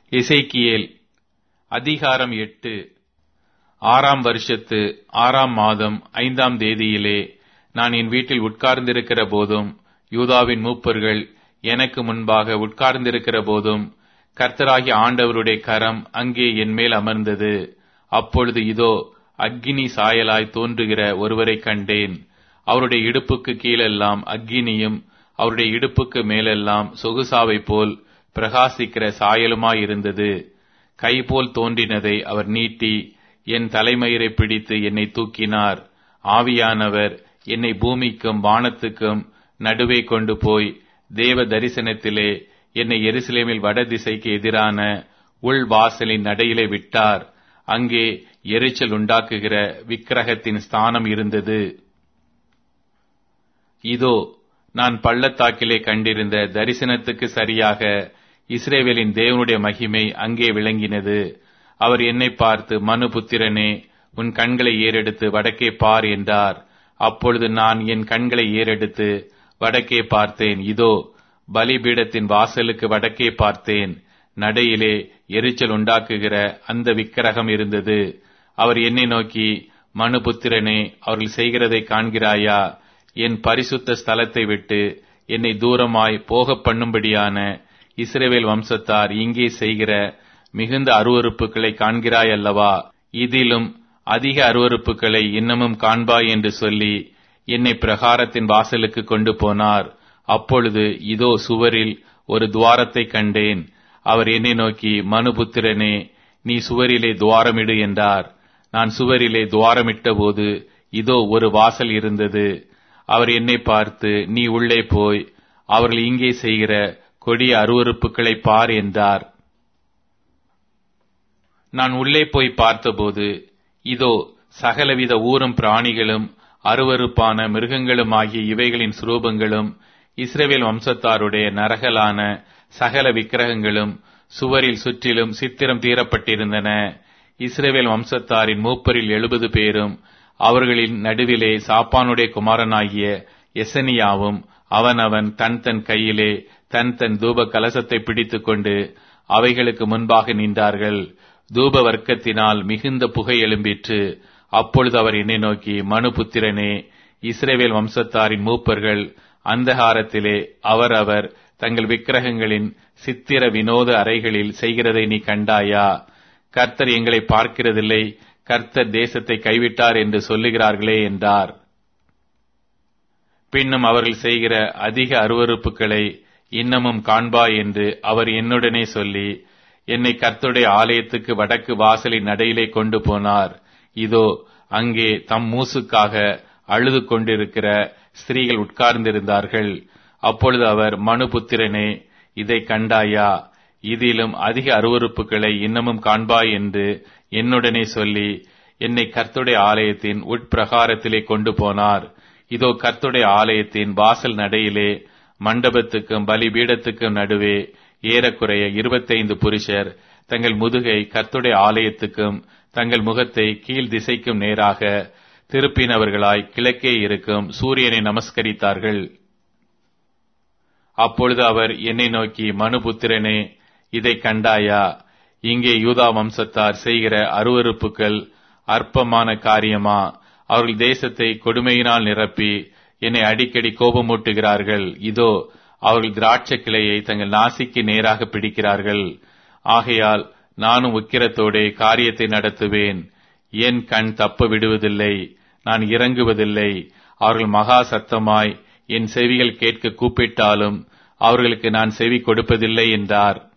எசேக்கியேல் அதிகாரம் எட்டு ஆறாம் வருஷத்து ஆறாம் மாதம் ஐந்தாம் தேதியிலே நான் என் வீட்டில் உட்கார்ந்திருக்கிற போதும் யூதாவின் மூப்பர்கள் எனக்கு முன்பாக உட்கார்ந்திருக்கிற போதும் கர்த்தராகிய ஆண்டவருடைய கரம் அங்கே என் மேல் அமர்ந்தது அப்பொழுது இதோ அக்கினி சாயலாய் தோன்றுகிற ஒருவரை கண்டேன் அவருடைய இடுப்புக்கு கீழெல்லாம் அக்கினியும் அவருடைய இடுப்புக்கு மேலெல்லாம் சொகுசாவை போல் பிரகாசிக்கிற சாயலுமாயிருந்தது கை போல் தோன்றினதை அவர் நீட்டி என் தலைமயிரை பிடித்து என்னை தூக்கினார் ஆவியானவர் என்னை பூமிக்கும் வானத்துக்கும் நடுவே கொண்டு போய் தேவ தரிசனத்திலே என்னை எருசலேமில் வடதிசைக்கு எதிரான உள் வாசலின் நடையிலே விட்டார் அங்கே எரிச்சல் உண்டாக்குகிற விக்கிரகத்தின் ஸ்தானம் இருந்தது இதோ நான் பள்ளத்தாக்கிலே கண்டிருந்த தரிசனத்துக்கு சரியாக இஸ்ரேவேலின் தேவனுடைய மகிமை அங்கே விளங்கினது அவர் என்னை பார்த்து மனு புத்திரனே உன் கண்களை ஏறெடுத்து வடக்கே பார் என்றார் அப்பொழுது நான் என் கண்களை ஏறெடுத்து வடக்கே பார்த்தேன் இதோ பலிபீடத்தின் வாசலுக்கு வடக்கே பார்த்தேன் நடையிலே எரிச்சல் உண்டாக்குகிற அந்த விக்கிரகம் இருந்தது அவர் என்னை நோக்கி மனுபுத்திரனே அவர்கள் செய்கிறதை காண்கிறாயா என் பரிசுத்த ஸ்தலத்தை விட்டு என்னை தூரமாய் போக பண்ணும்படியான இஸ்ரேவேல் வம்சத்தார் இங்கே செய்கிற மிகுந்த அருவறுப்புகளை காண்கிறாய் அல்லவா இதிலும் அதிக அருவறுப்புகளை இன்னமும் காண்பாய் என்று சொல்லி என்னை பிரகாரத்தின் வாசலுக்கு கொண்டு போனார் அப்பொழுது இதோ சுவரில் ஒரு துவாரத்தை கண்டேன் அவர் என்னை நோக்கி மனுபுத்திரனே நீ சுவரிலே துவாரமிடு என்றார் நான் சுவரிலே துவாரமிட்ட போது இதோ ஒரு வாசல் இருந்தது அவர் என்னை பார்த்து நீ உள்ளே போய் அவர்கள் இங்கே செய்கிற கொடிய அருவறுப்புகளை பார் என்றார் நான் உள்ளே போய் பார்த்தபோது இதோ சகலவித ஊரும் பிராணிகளும் அருவறுப்பான மிருகங்களுமாகிய இவைகளின் சுரூபங்களும் இஸ்ரேவேல் வம்சத்தாருடைய நரகலான சகல விக்கிரகங்களும் சுவரில் சுற்றிலும் சித்திரம் தீரப்பட்டிருந்தன இஸ்ரேவேல் வம்சத்தாரின் மூப்பரில் எழுபது பேரும் அவர்களின் நடுவிலே சாப்பானுடைய குமாரனாகிய எசனியாவும் அவனவன் தன் தன் கையிலே தன் தன் தூப கலசத்தை பிடித்துக் கொண்டு அவைகளுக்கு முன்பாக நின்றார்கள் தூப வர்க்கத்தினால் மிகுந்த புகை எழும்பிற்று அப்பொழுது அவர் என்னை நோக்கி மனு புத்திரனே இஸ்ரேவேல் வம்சத்தாரின் மூப்பர்கள் அந்தகாரத்திலே அவரவர் தங்கள் விக்கிரகங்களின் சித்திர வினோத அறைகளில் செய்கிறதை நீ கண்டாயா கர்த்தர் எங்களை பார்க்கிறதில்லை கர்த்தர் தேசத்தை கைவிட்டார் என்று சொல்லுகிறார்களே என்றார் பின்னும் அவர்கள் செய்கிற அதிக அருவறுப்புகளை இன்னமும் காண்பாய் என்று அவர் என்னுடனே சொல்லி என்னை கர்த்தருடைய ஆலயத்துக்கு வடக்கு வாசலின் நடையிலே கொண்டு போனார் இதோ அங்கே தம் மூசுக்காக அழுது கொண்டிருக்கிற ஸ்திரீகள் உட்கார்ந்திருந்தார்கள் அப்பொழுது அவர் மனுபுத்திரனே இதை கண்டாயா இதிலும் அதிக அருவறுப்புகளை இன்னமும் காண்பாய் என்று என்னுடனே சொல்லி என்னை கர்த்துடைய ஆலயத்தின் உட்பிரகாரத்திலே கொண்டு போனார் இதோ கர்த்துடைய ஆலயத்தின் வாசல் நடையிலே மண்டபத்துக்கும் பலிபீடத்துக்கும் நடுவே ஏறக்குறைய இருபத்தைந்து புருஷர் தங்கள் முதுகை கர்த்துடைய ஆலயத்துக்கும் தங்கள் முகத்தை கீழ் திசைக்கும் நேராக திருப்பினவர்களாய் கிழக்கே இருக்கும் சூரியனை நமஸ்கரித்தார்கள் அப்பொழுது அவர் என்னை நோக்கி மனுபுத்திரனே இதை கண்டாயா இங்கே யூதா வம்சத்தார் செய்கிற அருவறுப்புகள் அற்பமான காரியமா அவர்கள் தேசத்தை கொடுமையினால் நிரப்பி என்னை அடிக்கடி கோபமூட்டுகிறார்கள் இதோ அவர்கள் திராட்சை கிளையை தங்கள் நாசிக்கு நேராக பிடிக்கிறார்கள் ஆகையால் நானும் உக்கிரத்தோடே காரியத்தை நடத்துவேன் என் கண் தப்ப விடுவதில்லை நான் இறங்குவதில்லை அவர்கள் மகா சத்தமாய் என் செவிகள் கேட்க கூப்பிட்டாலும் அவர்களுக்கு நான் செவி கொடுப்பதில்லை என்றார்